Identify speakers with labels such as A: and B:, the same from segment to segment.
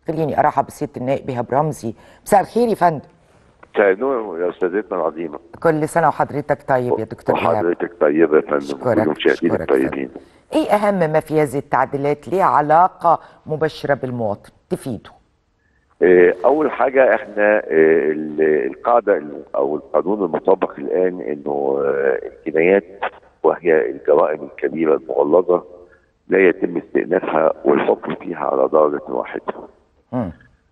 A: خليني ارحب بسياده النائب ايهاب رمزي مساء الخير يا فندم
B: مساء النور يا استاذتنا العظيمه
A: كل سنه وحضرتك طيب يا دكتور ايهاب
B: وحضرتك طيبه يا فندم
A: أشكرك،
B: كل مشاهدينك
A: أشكرك
B: طيبين
A: ايه اهم ما في هذه التعديلات ليها علاقه مباشره بالمواطن تفيده
B: آه، اول حاجه احنا آه، ال- القاعده او القانون المطبق الان انه آه، الجنايات وهي الجرائم الكبيره المغلظه لا يتم استئنافها والحكم فيها على درجه واحده
A: مم.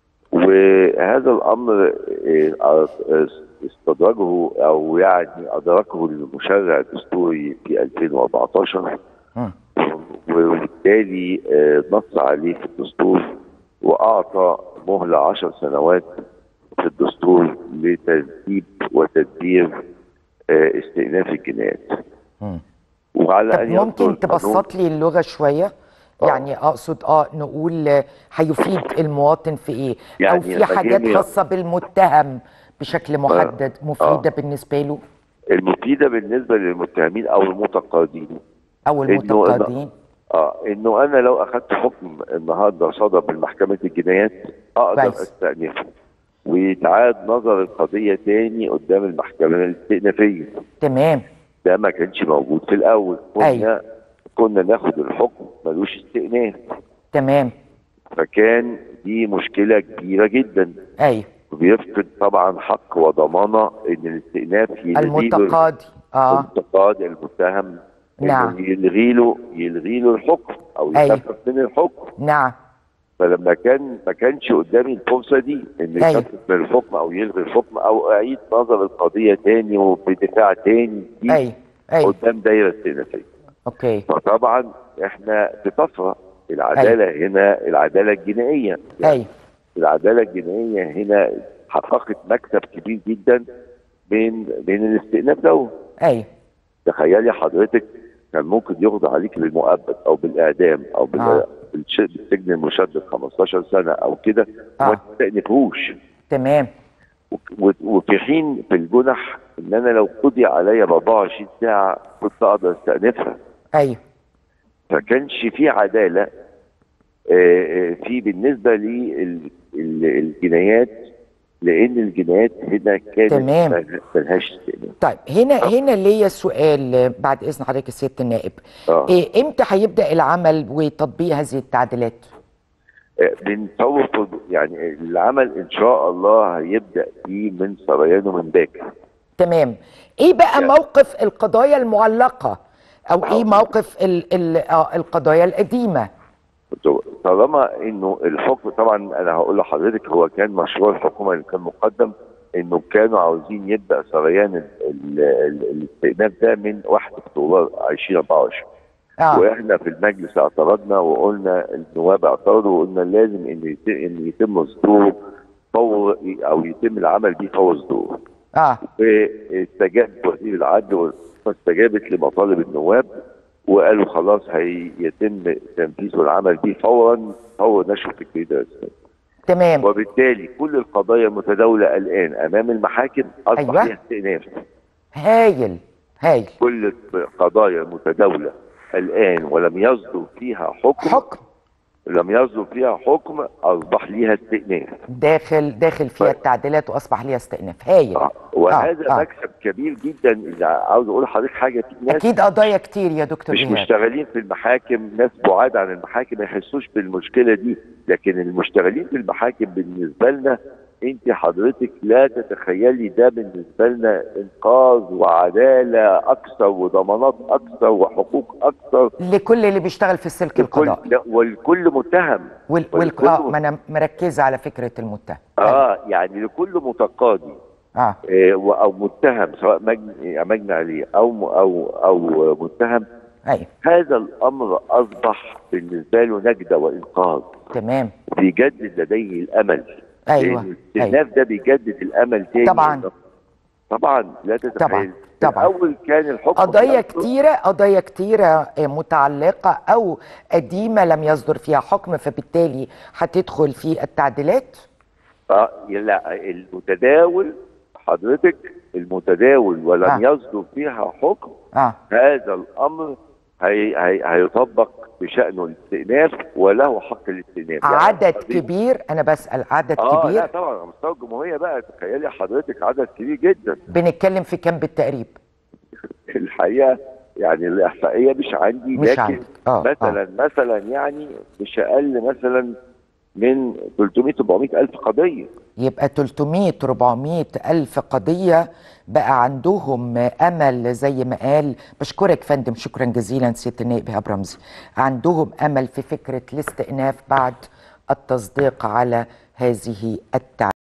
B: وهذا الامر آه، آه، استدرجه او يعني ادركه المشرع الدستوري في 2014
A: مم.
B: وبالتالي آه، نص عليه في الدستور واعطى مهله عشر سنوات في الدستور لترتيب وتدبير آه، استئناف الجنايات
A: مم.
B: وعلى
A: طب
B: ان يصدر
A: ممكن
B: القانون-
A: تبسط لي اللغه شويه
B: آه.
A: يعني اقصد اه نقول آه، هيفيد المواطن في ايه او
B: يعني
A: في
B: لما
A: حاجات
B: جينا-
A: خاصه بالمتهم بشكل محدد مفيده بالنسبه له
B: المفيده بالنسبه للمتهمين او المتقاضين
A: او
B: إنه-
A: المتقاضين
B: اه انه انا لو اخذت حكم النهارده صدر من محكمه الجنايات اقدر
A: كويس.
B: استأنفه ويتعاد نظر القضيه تاني قدام المحكمه الاستئنافيه
A: تمام
B: ده ما كانش موجود في الاول كنا
A: أيوة.
B: كنا ناخد الحكم ملوش استئناف
A: تمام
B: فكان دي مشكله كبيره جدا
A: ايوه
B: وبيفقد طبعا حق وضمانه ان الاستئناف يلغي له-
A: المتقاضي اه
B: المتقاضي المتهم إنه
A: نعم.
B: يلغي له يلغي له الحكم او
A: أيوة.
B: يخفف من الحكم
A: نعم
B: فلما كان ما كانش قدامي الفرصه دي ان
A: أيوة.
B: يخفف من الحكم او يلغي الحكم او اعيد نظر القضيه تاني وبدفاع تاني دي
A: ايوه ايوه
B: قدام دايره استئنافيه
A: اوكي
B: فطبعا احنا في طفره العداله هنا العداله الجنائيه
A: ايوه
B: العداله الجنائيه هنا حققت مكسب كبير جدا بين بين الاستئناف ده
A: ايوه
B: تخيلي حضرتك كان ممكن يقضى عليك بالمؤبد او بالاعدام او بال-
A: آه.
B: بالش- بالسجن المشدد 15 سنه او كده
A: آه.
B: وما تستأنفوش
A: تمام
B: وك- و- وفي حين في الجنح ان انا لو قضي عليا ب 24 ساعه كنت اقدر استأنفها
A: ايوه
B: فكانش في عداله آه، آه، في بالنسبه للجنايات لان الجنايات هنا كانت
A: تمام.
B: مل- ملهاش استئناف
A: طيب هنا هنا ليا سؤال آه، بعد اذن حضرتك يا سياده النائب
B: آه.
A: إيه امتى هيبدا العمل وتطبيق هذه التعديلات
B: آه، بنصور في- يعني العمل ان شاء الله هيبدا فيه من سريانه من باكر
A: تمام ايه بقى
B: يعني-
A: موقف القضايا المعلقه او ايه
B: حاضر.
A: موقف ال ال آه القضايا القديمه
B: طالما انه الحكم طبعا انا هقول لحضرتك هو كان مشروع الحكومه اللي كان مقدم انه كانوا عاوزين يبدا سريان ال- ال- ال- الاستئناف ده من 1 اكتوبر 2024
A: اه
B: واحنا في المجلس اعترضنا وقلنا النواب اعترضوا وقلنا لازم ان يت- ان يتم صدوره فور او يتم العمل بيه فور صدوره
A: اه
B: واستجاب وزير العدل واستجابت لمطالب النواب وقالوا خلاص هيتم تنفيذ العمل بيه فورا فور نشر التكرير الرسمي
A: تمام
B: وبالتالي كل القضايا المتداوله الان امام المحاكم اصبح
A: أيوة.
B: فيها استئناف
A: هايل هايل
B: كل القضايا المتداوله الان ولم يصدر فيها حكم
A: حكم
B: لم يصدر فيها حكم اصبح ليها استئناف
A: داخل داخل فيها
B: طيب.
A: التعديلات واصبح ليها استئناف هايل
B: آه، وهذا
A: آه.
B: مكسب كبير جدا اذا عاوز اقول لحضرتك حاجه في ناس
A: اكيد قضايا كتير يا دكتور
B: مش
A: ايهاب
B: مشتغلين في المحاكم ناس بعاد عن المحاكم ما يحسوش بالمشكله دي لكن المشتغلين في المحاكم بالنسبه لنا انت حضرتك لا تتخيلي ده بالنسبه لنا انقاذ وعداله اكثر وضمانات اكثر وحقوق اكثر
A: لكل اللي بيشتغل في السلك
B: والكل
A: القضائي
B: لا، والكل متهم
A: وال... وال...
B: والكل
A: اه ما انا مركزه على فكره المتهم
B: اه يعني لكل متقاضي
A: اه
B: آه، و- او متهم سواء مجني مجني عليه او م- او او متهم
A: ايوه
B: هذا الامر اصبح بالنسبه له نجده وانقاذ
A: تمام
B: بيجدد لديه الامل
A: ايوه
B: لأن الاستئناف ده بيجدد الامل تاني
A: طبعاً.
B: طبعا لا تتخيل
A: طبعاً، طبعاً.
B: الاول كان الحكم
A: قضايا
B: بيصدر-
A: كتيرة قضايا كتيرة آه، متعلقة أو قديمة لم يصدر فيها حكم فبالتالي هتدخل في التعديلات
B: اه لا المتداول حضرتك المتداول ولم
A: آه.
B: يصدر فيها حكم
A: اه
B: هذا الامر هي هي هيطبق بشأنه الاستئناف وله حق الاستئناف يعني
A: عدد
B: قضية-
A: كبير انا بسال عدد
B: اه
A: كبير
B: لا طبعا على مستوى الجمهوريه بقى تخيلي حضرتك عدد كبير جدا
A: بنتكلم في كام بالتقريب
B: الحقيقه يعني الاحصائيه مش عندي
A: مش
B: لكن
A: عندك. آه،
B: مثلا مثلا يعني مش اقل مثلا من 300 400 الف قضيه
A: يبقى 300 400 ألف قضية بقى عندهم أمل زي ما قال بشكرك فندم شكرا جزيلا سيادة النائب إيهاب رمزي عندهم أمل في فكرة الاستئناف بعد التصديق على هذه التعليمات